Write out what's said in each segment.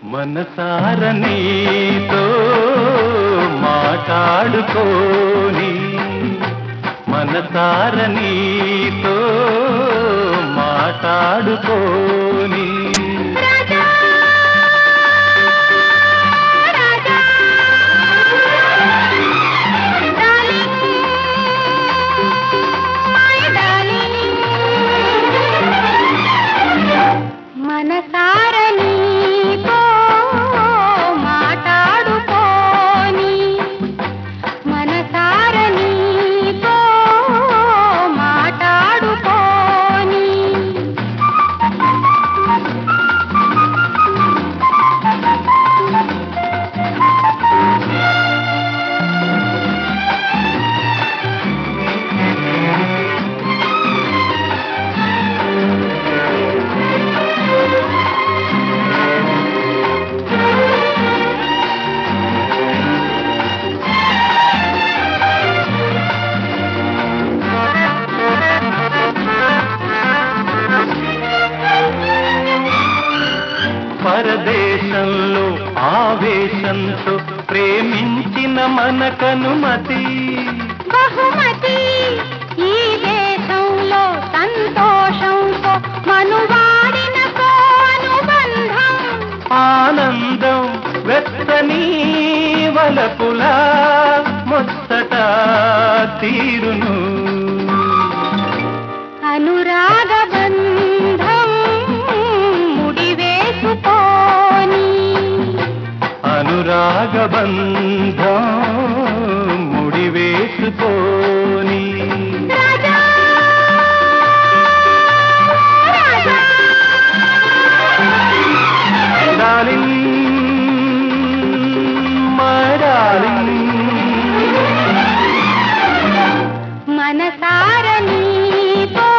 మనసార నీతో మాట్లాడుకోని మనసార నీతో మాట్లాడుకోని Raja Raja darling my darling మనసార నీతో మాట్లాడుకోని మనసార నీతో మాట్లాడుకోని పరదేశంలో ఆవేశంతో ప్రేమించిన మనకనుమతి బహుమతి ఈ దేశంలో సంతోషంతో మనువాడిన అనుబంధం ఆనందం వెచ్చని వలపులా ముచ్చట తీరును అనురాగ బంధం ముడివేసుకోని అనురాగ బంధం ముడివేసుకోని Raja Raja darling my darling మనసార నీతో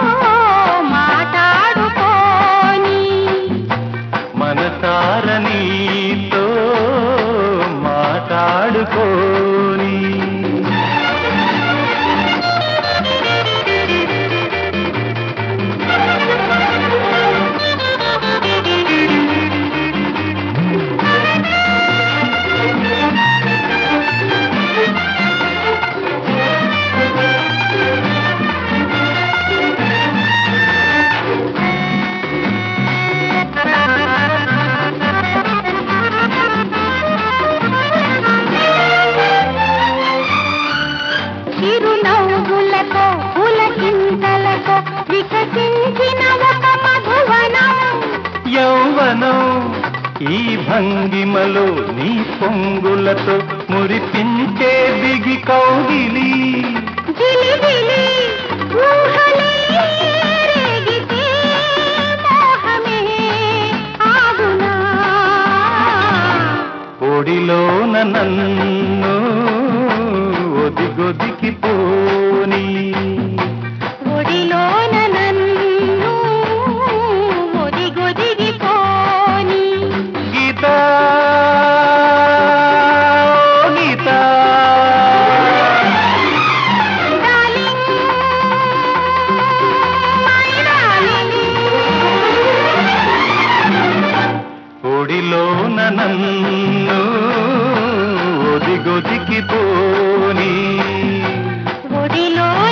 మాట్లాడుకోని మనసార నీతో మాట్లాడుకోని చిరునవ్వులతో పులకింతలతో వికసించిన ఒక మధువనం యౌవనం ఈ భంగిమలో నీ పొంగులతో మురిపించే దిగి కౌగిలి జిలిబిలి ఊహలే రేగితే మోహమే ఆగునా ఒడిలోన నన్ను ఒదిగొదికి పోని ఒడిలోన నన్ను ఒదిగొదిగి పోని Geetha Geetha darling my darling ఒడిలోన నన్ను ఒదిగొదికి పోని ఒడిలో